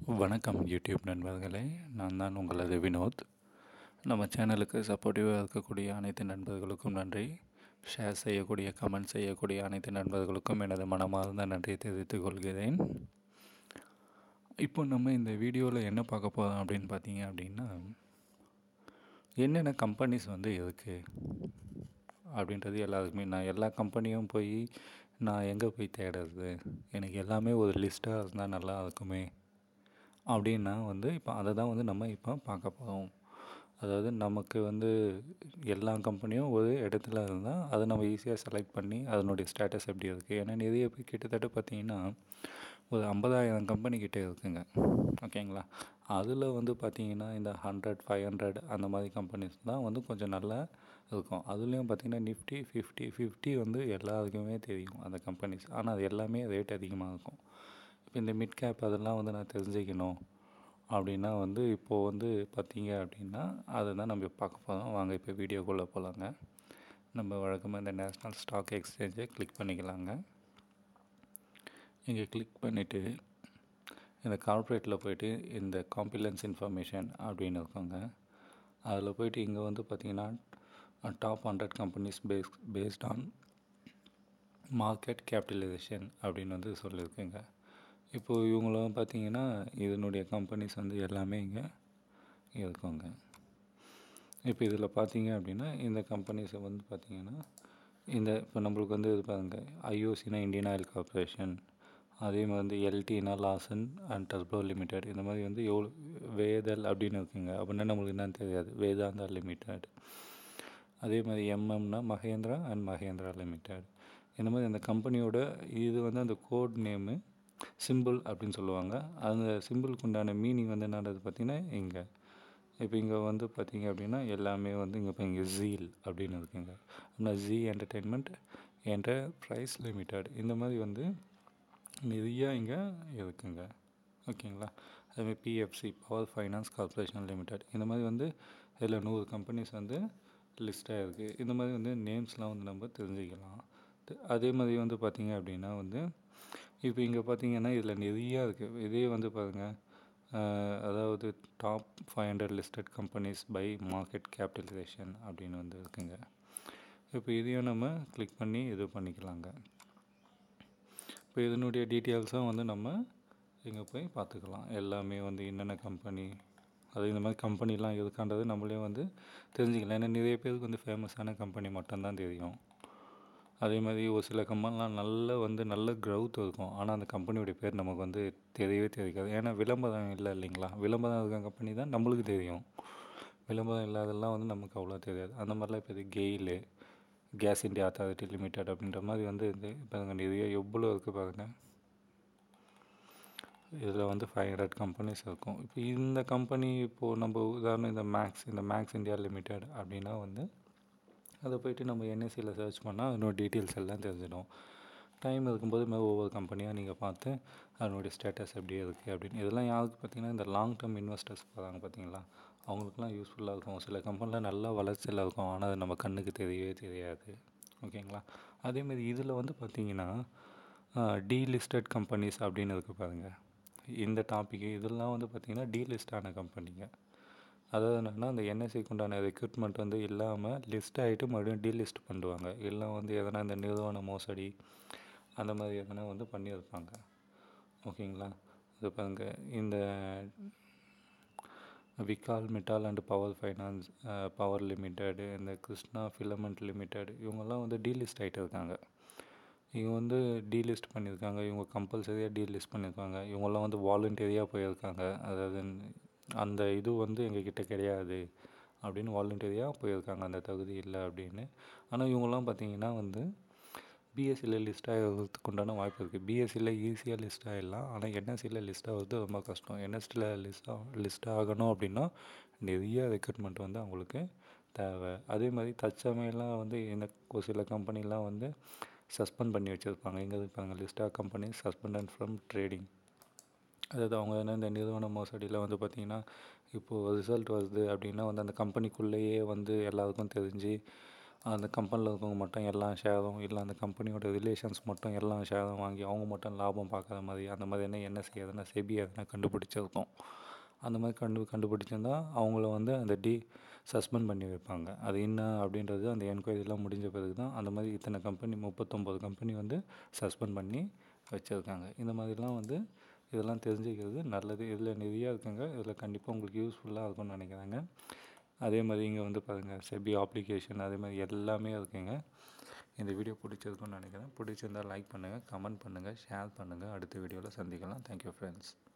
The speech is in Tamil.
வணக்கம் யூடியூப் நண்பர்களே நான் தான் உங்களது வினோத் நம்ம சேனலுக்கு சப்போர்ட்டிவாக இருக்கக்கூடிய அனைத்து நண்பர்களுக்கும் நன்றி ஷேர் செய்யக்கூடிய கமெண்ட் செய்யக்கூடிய அனைத்து நண்பர்களுக்கும் எனது மனமார்ந்த நன்றியை தெரிவித்துக் கொள்கிறேன் இப்போ நம்ம இந்த வீடியோவில் என்ன பார்க்க போகிறோம் அப்படின்னு பார்த்தீங்க அப்படின்னா என்னென்ன கம்பெனிஸ் வந்து இருக்குது அப்படின்றது எல்லாருக்குமே நான் எல்லா கம்பெனியும் போய் நான் எங்கே போய் தேடுறது எனக்கு எல்லாமே ஒரு லிஸ்ட்டாக இருந்தால் நல்லா இருக்குமே அப்படின்னா வந்து இப்போ அதை தான் வந்து நம்ம இப்போ பார்க்க போகிறோம் அதாவது நமக்கு வந்து எல்லா கம்பெனியும் ஒரு இடத்துல இருந்தால் அதை நம்ம ஈஸியாக செலக்ட் பண்ணி அதனுடைய ஸ்டேட்டஸ் எப்படி இருக்குது ஏன்னா நிறைய பேர் கிட்டத்தட்ட பார்த்தீங்கன்னா ஒரு ஐம்பதாயிரம் கம்பெனி கிட்டே இருக்குங்க ஓகேங்களா அதில் வந்து பார்த்தீங்கன்னா இந்த ஹண்ட்ரட் ஃபைவ் ஹண்ட்ரட் அந்த மாதிரி கம்பெனிஸ் தான் வந்து கொஞ்சம் நல்லா இருக்கும் அதுலேயும் பார்த்தீங்கன்னா நிஃப்டி ஃபிஃப்டி ஃபிஃப்டி வந்து எல்லாருக்குமே தெரியும் அந்த கம்பெனிஸ் ஆனால் அது எல்லாமே ரேட் அதிகமாக இருக்கும் இப்போ இந்த மிட் கேப் அதெல்லாம் வந்து நான் தெரிஞ்சுக்கணும் அப்படின்னா வந்து இப்போது வந்து பார்த்தீங்க அப்படின்னா அதை தான் நம்ம பார்க்க போகிறோம் வாங்க இப்போ வீடியோக்குள்ளே போகலாங்க நம்ம வழக்கமாக இந்த நேஷ்னல் ஸ்டாக் எக்ஸ்சேஞ்சை கிளிக் பண்ணிக்கலாங்க இங்கே கிளிக் பண்ணிவிட்டு இந்த கார்ப்பரேட்டில் போயிட்டு இந்த காம்பிலன்ஸ் இன்ஃபர்மேஷன் அப்படின்னு இருக்கோங்க அதில் போயிட்டு இங்கே வந்து பார்த்திங்கன்னா top hundred companies base based on market capitalization அப்படின்னு வந்து சொல்லியிருக்குங்க இப்போது இவங்களும் பார்த்தீங்கன்னா இதனுடைய கம்பெனிஸ் வந்து எல்லாமே இங்கே இருக்குங்க இப்போ இதில் பார்த்தீங்க அப்படின்னா இந்த கம்பெனிஸை வந்து பார்த்திங்கன்னா இந்த இப்போ நம்மளுக்கு வந்து இது பாருங்க ஐஓசினா இந்தியன் ஆயில் கார்பரேஷன் அதே மாதிரி வந்து எல்டினா லாசன் அண்ட் டர்போ லிமிடெட் இந்த மாதிரி வந்து எவ்வளோ வேதல் அப்படின்னு இருக்குங்க அப்படின்னா நம்மளுக்கு என்னன்னு தெரியாது வேதாந்தா லிமிடெட் அதே மாதிரி எம்எம்னா மகேந்திரா அண்ட் மகேந்திரா லிமிடெட் இந்த மாதிரி அந்த கம்பெனியோட இது வந்து அந்த கோட் நேமு சிம்பிள் அப்படின்னு சொல்லுவாங்க அந்த சிம்பிளுக்கு உண்டான மீனிங் வந்து என்னது பார்த்திங்கன்னா இங்கே இப்போ இங்கே வந்து பார்த்திங்க அப்படின்னா எல்லாமே வந்து இங்கே இப்போ இங்கே ஜீல் அப்படின்னு இருக்குங்க அப்படின்னா ஜி என்டர்டெயின்மெண்ட் என்டர்பிரைஸ் லிமிடெட் இந்த மாதிரி வந்து நிறையா இங்கே இருக்குங்க ஓகேங்களா அதுமாதிரி PFC power finance corporation limited இந்த மாதிரி வந்து இதில் நூறு கம்பெனிஸ் வந்து லிஸ்ட்டாக இருக்குது இந்த மாதிரி வந்து நேம்ஸ்லாம் வந்து நம்ம தெரிஞ்சுக்கலாம் அதே மாதிரி வந்து பார்த்திங்க அப்படின்னா வந்து இப்போ இங்கே பார்த்தீங்கன்னா இதில் நிறையா இருக்குது இதே வந்து பாருங்கள் அதாவது top five hundred listed companies by market capitalization அப்படின்னு வந்து இருக்குங்க இப்போ இதையும் நம்ம கிளிக் பண்ணி இது பண்ணிக்கலாங்க இப்போ இதனுடைய டீட்டெயில்ஸும் வந்து நம்ம இங்கே போய் பார்த்துக்கலாம் எல்லாமே வந்து என்னென்ன கம்பெனி அது இந்த மாதிரி கம்பெனிலாம் இருக்கான்றது நம்மளே வந்து தெரிஞ்சுக்கலாம் ஏன்னா நிறைய பேருக்கு வந்து ஃபேமஸான கம்பெனி மட்டும்தான் தெரியும் அதே மாதிரி ஒரு சில கம்பெனிலாம் நல்ல வந்து நல்ல க்ரௌத் இருக்கும் ஆனால் அந்த கம்பெனியோடைய பேர் நமக்கு வந்து தெரியவே தெரியாது ஏன்னா விளம்பரம் இல்லை இல்லைங்களா விளம்பரம் இருக்க கம்பெனி தான் நம்மளுக்கு தெரியும் விளம்பரம் இல்லாதெல்லாம் வந்து நமக்கு அவ்வளோ தெரியாது அந்த மாதிரிலாம் இப்போ இது GAIL gas India authority limited அப்படின்ற மாதிரி வந்து இந்த இப்போ நிறைய எவ்வளோ இருக்குது பாருங்கள் இதில் வந்து ஃபைவ் ஹண்ட்ரட் கம்பெனிஸ் இருக்கும் இப்போ இந்த கம்பெனி இப்போது நம்ம உதாரணம் இந்த மேக்ஸ் இந்த மேக்ஸ் இந்தியா லிமிடெட் அப்படின்னா வந்து அதை போய்ட்டு நம்ம என்எஸ்சியில் சர்ச் பண்ணால் அதனோட டீட்டெயில்ஸ் எல்லாம் தெரிஞ்சிடும் டைம் இருக்கும்போது மேலே ஒவ்வொரு கம்பெனியாக நீங்கள் பார்த்து அதனுடைய ஸ்டேட்டஸ் எப்படி இருக்குது அப்படின்னு இதெல்லாம் யாருக்கு பார்த்தீங்கன்னா இந்த லாங் டேர்ம் இன்வெஸ்டர்ஸ் போகிறாங்க பார்த்தீங்களா அவங்களுக்குலாம் யூஸ்ஃபுல்லாக இருக்கும் சில கம்பெனியில் நல்லா வளர்ச்சியில் இருக்கும் ஆனால் அது நம்ம கண்ணுக்கு தெரியவே தெரியாது ஓகேங்களா அதேமாதிரி இதில் வந்து பார்த்திங்கன்னா டீலிஸ்டட் கம்பெனிஸ் அப்படின்னு இருக்குது பாருங்கள் இந்த டாப்பிக்கு இதெல்லாம் வந்து பார்த்திங்கன்னா டீலிஸ்டான கம்பெனிங்க அதாவது என்னென்னா அந்த என்எஸ்சிக்கு உண்டான ரெக்ரூட்மெண்ட் வந்து இல்லாமல் லிஸ்ட் ஆகிட்டு மறுபடியும் டீலிஸ்ட் பண்ணுவாங்க இல்லை வந்து எதனா இந்த நிறுவன மோசடி அந்த மாதிரி எதனா வந்து பண்ணியிருப்பாங்க ஓகேங்களா இது பாருங்க இந்த விகால் metal and power finance power limited இந்த கிருஷ்ணா ஃபிலமெண்ட் லிமிடெட் இவங்கெல்லாம் வந்து டீலிஸ்ட் ஆகிட்டு இருக்காங்க இவங்க வந்து டீலிஸ்ட் பண்ணியிருக்காங்க இவங்க கம்பல்சரியாக டீலிஸ்ட் பண்ணியிருக்காங்க இவங்கெல்லாம் வந்து வாலண்டியரியாக போயிருக்காங்க அதாவது அந்த இது வந்து எங்ககிட்ட கிடையாது அப்படின்னு வாலண்டியரியாக போயிருக்காங்க அந்த தகுதி இல்லை அப்படின்னு ஆனால் இவங்கெல்லாம் பார்த்தீங்கன்னா வந்து பிஎஸ்சியில் லிஸ்ட் ஆகிறதுக்கு உண்டான வாய்ப்பு இருக்குது பிஎஸ்சியில் ஈஸியாக லிஸ்ட் ஆகிடலாம் ஆனால் என்எஸ்சியில் லிஸ்ட் ஆகிறது ரொம்ப கஷ்டம் என்எஸ்சியில் லிஸ்ட் லிஸ்ட் ஆகணும் அப்படின்னா நிறைய ரெக்ரூட்மெண்ட் வந்து அவங்களுக்கு தேவை அதே மாதிரி தற்சமயம்லாம் வந்து இந்த ஒரு சில கம்பெனிலாம் வந்து சஸ்பெண்ட் பண்ணி வச்சுருப்பாங்க எங்கே இருப்பாங்க list of company suspended from trading அதாவது அவங்க என்ன இந்த நிறுவன மோசடியில் வந்து பார்த்திங்கன்னா இப்போது ரிசல்ட் வருது அப்படின்னா வந்து அந்த கம்பெனிக்குள்ளேயே வந்து எல்லாருக்கும் தெரிஞ்சு அந்த கம்பெனியில் இருக்கவங்க மட்டும் எல்லா ஷேரும் இல்லை அந்த கம்பெனியோட ரிலேஷன்ஸ் மட்டும் எல்லா ஷேரும் வாங்கி அவங்க மட்டும் லாபம் பார்க்குற மாதிரி அந்த மாதிரி என்ன என்ன செய்யறதுன்னா செபி எதனா கண்டுபிடிச்சிருக்கும் அந்த மாதிரி கண்டு கண்டுபிடிச்சிருந்தா அவங்கள வந்து அந்த டி சஸ்பெண்ட் பண்ணி வைப்பாங்க அது என்ன அப்படின்றது அந்த என்கொயரிலாம் முடிஞ்ச பிறகு தான் அந்த மாதிரி இத்தனை கம்பெனி முப்பத்தொம்போது கம்பெனி வந்து சஸ்பெண்ட் பண்ணி வச்சுருக்காங்க இந்த மாதிரிலாம் வந்து இதெல்லாம் தெரிஞ்சுக்கிறது நல்லது இதில் நிறையா இருக்குங்க இதில் கண்டிப்பாக உங்களுக்கு யூஸ்ஃபுல்லாக இருக்கும்னு நினைக்கிறாங்க அதே மாதிரி இங்கே வந்து பாருங்கள் செபி அப்ளிகேஷன் அதே மாதிரி எல்லாமே இருக்குங்க இந்த வீடியோ பிடிச்சிருக்குன்னு நினைக்கிறேன் பிடிச்சிருந்தால் லைக் பண்ணுங்கள் கமெண்ட் பண்ணுங்கள் ஷேர் பண்ணுங்கள் அடுத்த வீடியோவில் சந்திக்கலாம் தேங்க்யூ ஃப்ரெண்ட்ஸ்